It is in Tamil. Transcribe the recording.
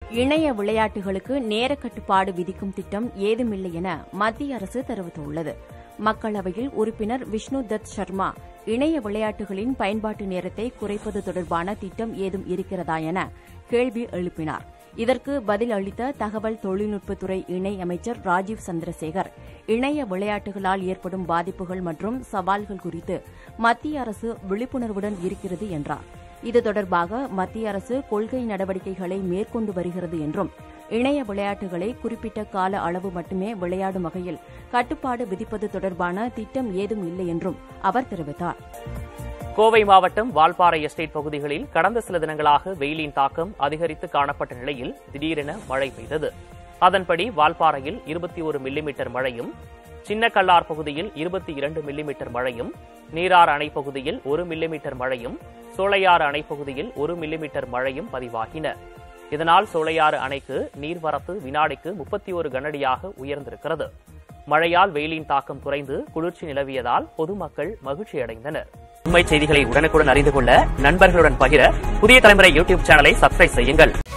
இணைய விளையாட்டுகளுக்கு நேர கட்டுப்பாடு விதிக்கும் திட்டம் ஏதுமில்லை என மத்திய அரசு தெரிவித்துள்ளது மக்களவையில் உறுப்பினர் விஷ்ணு தத் சர்மா இணைய விளையாட்டுகளின் பயன்பாட்டு நேரத்தை குறைப்பது தொடர்பான திட்டம் ஏதும் இருக்கிறதா என கேள்வி எழுப்பினார் இதற்கு பதில் அளித்த தகவல் தொழில்நுட்பத்துறை இணை அமைச்சர் ராஜீவ் சந்திரசேகர் இணைய விளையாட்டுகளால் ஏற்படும் பாதிப்புகள் மற்றும் சவால்கள் குறித்து மத்திய அரசு விழிப்புணர்வுடன் இருக்கிறது என்றார் இது தொடர்பாக மத்திய அரசு கொள்கை நடவடிக்கைகளை மேற்கொண்டு வருகிறது என்றும் இணைய விளையாட்டுகளை குறிப்பிட்ட கால அளவு மட்டுமே விளையாடும் வகையில் கட்டுப்பாடு விதிப்பது தொடர்பான திட்டம் ஏதும் இல்லை என்றும் அவர் தெரிவித்தார் கோவை மாவட்டம் வால்பாறை எஸ்டேட் பகுதிகளில் கடந்த சில தினங்களாக வெயிலின் தாக்கம் அதிகரித்து காணப்பட்ட நிலையில் திடீரென மழை பெய்தது அதன்படி வால்பாறையில் இருபத்தி ஒரு மில்லிமீட்டர் மழையும் சின்னக்கல்லார் பகுதியில் இருபத்தி இரண்டு மில்லிமீட்டர் மழையும் நீரார் அணை பகுதியில் ஒரு மில்லிமீட்டர் மழையும் சோலையாறு அணை பகுதியில் ஒரு மில்லிமீட்டர் மழையும் பதிவாகின இதனால் சோலையாறு அணைக்கு நீர்வரத்து வினாடிக்கு முப்பத்தி ஒரு கனடியாக உயர்ந்திருக்கிறது மழையால் வெயிலின் தாக்கம் குறைந்து குளிர்ச்சி நிலவியதால் பொதுமக்கள் மகிழ்ச்சியடைந்தனர் உண்மை செய்திகளை உடனுக்குடன் அறிந்து கொள்ள நண்பர்களுடன் பகிர புதிய தலைமுறை யூடியூப் சேனலை சப்ஸ்கிரைப் செய்யுங்கள்